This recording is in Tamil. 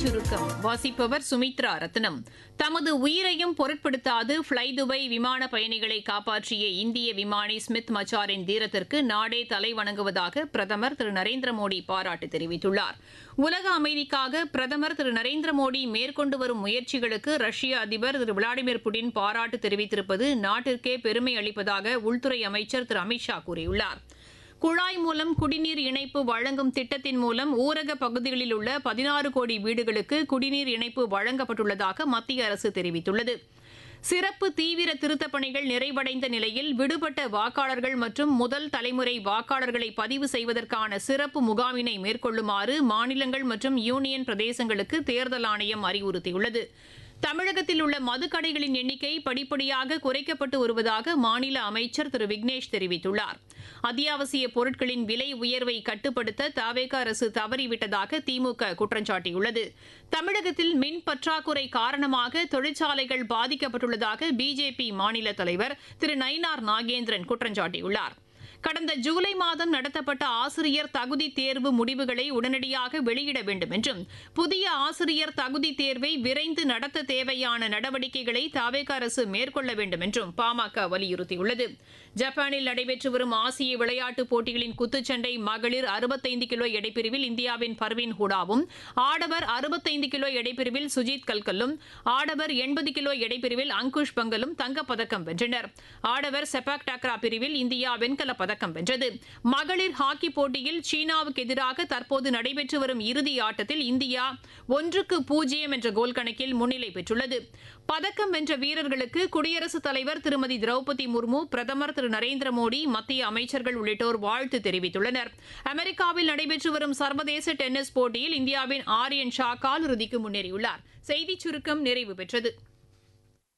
சுருக்கம் வாசிப்பவர் சுமித்ரா ரத்னம் தமது உயிரையும் பொருட்படுத்தாது ஃப்ளை துபாய் விமான பயணிகளை காப்பாற்றிய இந்திய விமானி ஸ்மித் மச்சாரின் தீரத்திற்கு நாடே தலை வணங்குவதாக பிரதமர் திரு நரேந்திர மோடி பாராட்டு தெரிவித்துள்ளார் உலக அமைதிக்காக பிரதமர் திரு நரேந்திர மோடி மேற்கொண்டு வரும் முயற்சிகளுக்கு ரஷ்ய அதிபர் திரு விளாடிமிர் புடின் பாராட்டு தெரிவித்திருப்பது நாட்டிற்கே பெருமை அளிப்பதாக உள்துறை அமைச்சர் திரு அமித்ஷா கூறியுள்ளார் குழாய் மூலம் குடிநீர் இணைப்பு வழங்கும் திட்டத்தின் மூலம் ஊரக பகுதிகளில் உள்ள பதினாறு கோடி வீடுகளுக்கு குடிநீர் இணைப்பு வழங்கப்பட்டுள்ளதாக மத்திய அரசு தெரிவித்துள்ளது சிறப்பு தீவிர திருத்தப் பணிகள் நிறைவடைந்த நிலையில் விடுபட்ட வாக்காளர்கள் மற்றும் முதல் தலைமுறை வாக்காளர்களை பதிவு செய்வதற்கான சிறப்பு முகாமினை மேற்கொள்ளுமாறு மாநிலங்கள் மற்றும் யூனியன் பிரதேசங்களுக்கு தேர்தல் ஆணையம் அறிவுறுத்தியுள்ளது தமிழகத்தில் உள்ள மதுக்கடைகளின் எண்ணிக்கை படிப்படியாக குறைக்கப்பட்டு வருவதாக மாநில அமைச்சர் திரு விக்னேஷ் தெரிவித்துள்ளார் அத்தியாவசிய பொருட்களின் விலை உயர்வை கட்டுப்படுத்த தாவேக அரசு தவறிவிட்டதாக திமுக குற்றம் சாட்டியுள்ளது தமிழகத்தில் மின் பற்றாக்குறை காரணமாக தொழிற்சாலைகள் பாதிக்கப்பட்டுள்ளதாக பிஜேபி மாநில தலைவர் திரு நயினார் நாகேந்திரன் குற்றம் சாட்டியுள்ளார் கடந்த ஜூலை மாதம் நடத்தப்பட்ட ஆசிரியர் தகுதி தேர்வு முடிவுகளை உடனடியாக வெளியிட வேண்டும் என்றும் புதிய ஆசிரியர் தகுதி தேர்வை விரைந்து நடத்த தேவையான நடவடிக்கைகளை தாவேக அரசு மேற்கொள்ள வேண்டும் என்றும் பாமக வலியுறுத்தியுள்ளது ஜப்பானில் நடைபெற்று வரும் ஆசிய விளையாட்டுப் போட்டிகளின் குத்துச்சண்டை மகளிர் அறுபத்தைந்து கிலோ எடைப்பிரிவில் இந்தியாவின் பர்வீன் ஹூடாவும் ஆடவர் அறுபத்தைந்து கிலோ எடைப்பிரிவில் சுஜித் கல்கல்லும் ஆடவர் எண்பது கிலோ எடைப்பிரிவில் அங்குஷ் பங்கலும் தங்கப்பதக்கம் வென்றனர் ஆடவர் செபாக் டாக்ரா பிரிவில் இந்தியா வெண்கலப் பதக்கம் வென்றது மகளிர் ஹாக்கி போட்டியில் சீனாவுக்கு எதிராக தற்போது நடைபெற்று வரும் இறுதி ஆட்டத்தில் இந்தியா ஒன்றுக்கு பூஜ்ஜியம் என்ற கோல் கணக்கில் முன்னிலை பெற்றுள்ளது பதக்கம் வென்ற வீரர்களுக்கு குடியரசுத் தலைவர் திருமதி திரௌபதி முர்மு பிரதமர் திரு நரேந்திர மோடி மத்திய அமைச்சர்கள் உள்ளிட்டோர் வாழ்த்து தெரிவித்துள்ளனர் அமெரிக்காவில் நடைபெற்று வரும் சர்வதேச டென்னிஸ் போட்டியில் இந்தியாவின் ஆரியன் ஷா காலிறுதிக்கு முன்னேறியுள்ளார் செய்திச் சுருக்கம் நிறைவு பெற்றது